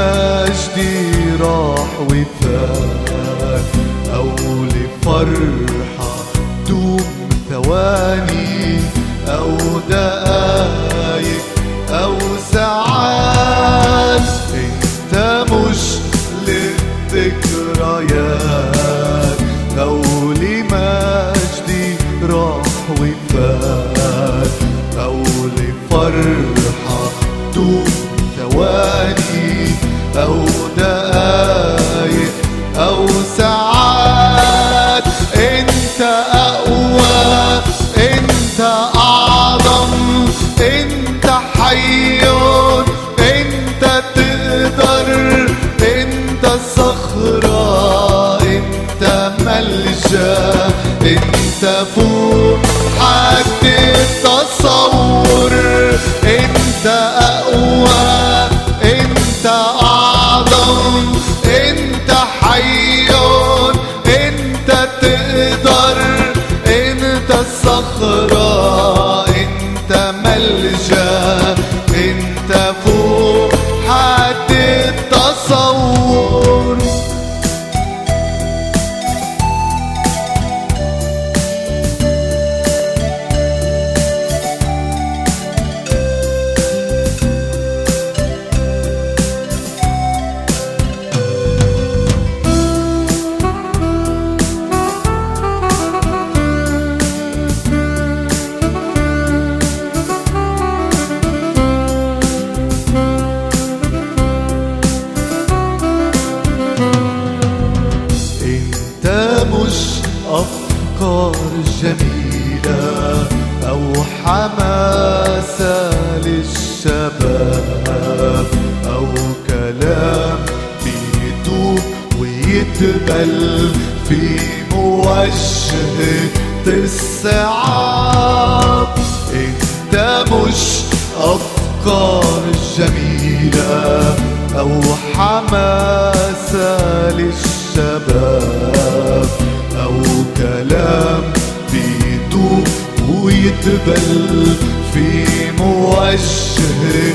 مجدي راح وفات أو لفرحة دوم ثواني أو دقايق أو ساعات انت مش للذكريات أو لمجدي راح وفات أو لفرحة دوم ثواني أو دقايق أو ساعات أنت أقوى أنت أعظم أنت حي أنت تقدر أنت صخرة أنت ملجأ أنت فوق حد التصور أنت أقوى أنت أعظم أنت حي أنت تقدر أنت الصخرة أنت ملجأ أنت فوق حد التصور انت مش افكار جميلة او حماسة للشباب او كلام بيدوب ويتبل في موجهة الصعاب انت مش افكار جميلة او حماسة للشباب او كلام بيدوب ويتبل في موجهة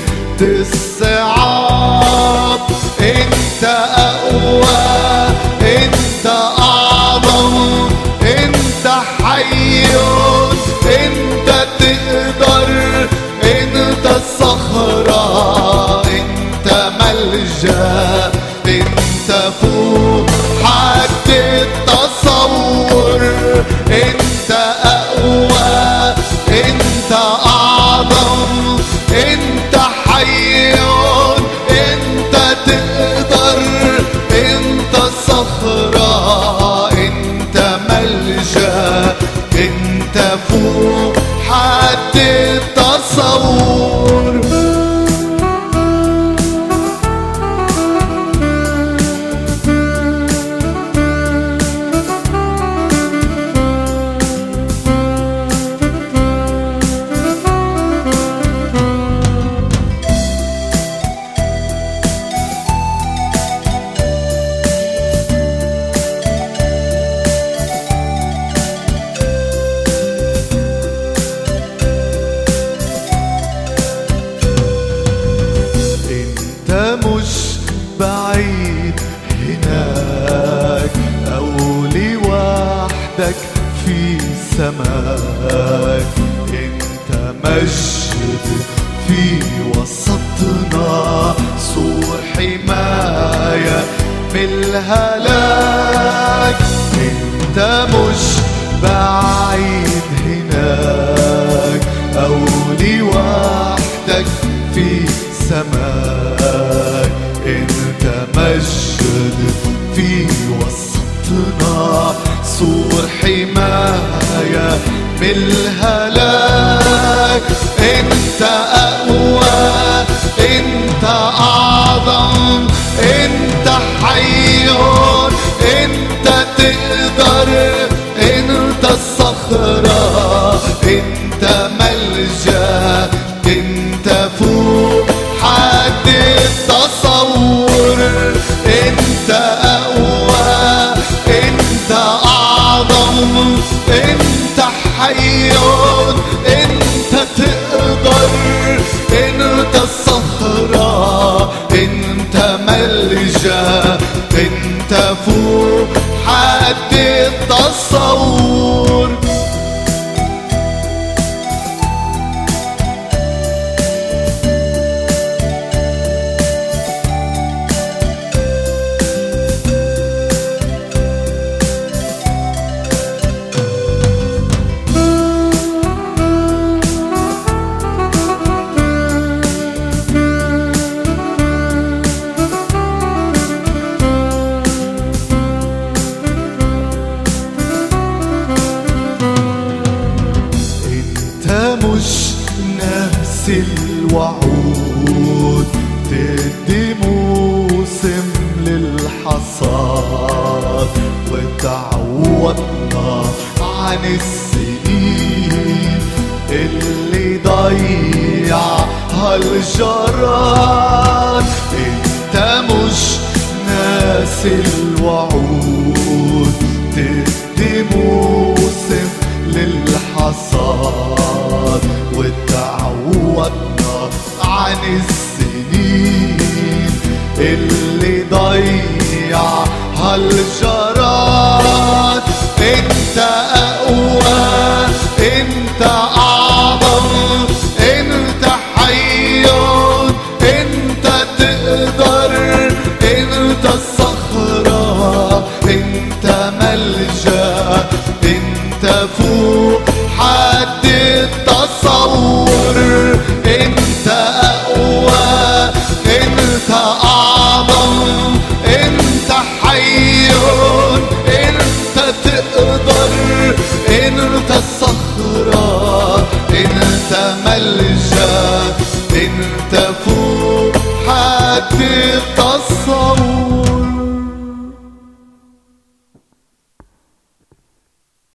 الصعاب انت اقوى انت اعظم انت حي انت تقدر انت الصخرة انت ملجأ انت فوق حد التصور انت اقوى انت اعظم انت حي انت تقدر انت الصخرة انت ملجأ انت فوق حد التصور انت مش بعيد هناك او لوحدك في سماك انت مجد في وسطنا سور حماية من الهلاك انت مش بعيد هناك او لوحدك في سماك انت مجد في وسطنا سور حماية من الهلاك انت اقوى انت اعظم انت حي انت تقدر انت الصخرة انت ملجأ انت فوق حد التصور انت اقوى انت اعظم انت حي انت تقدر انت الصخرة انت ملجأ انت فوق حد التصور انت مش نفس الوعود تدي موسم للحصاد وتعوضنا عن السنين اللي ضيعها الجراد انت مش ناس الوعود تدي موسم للحصاد وتعوضنا عن السنين اللي ضيعها الجراد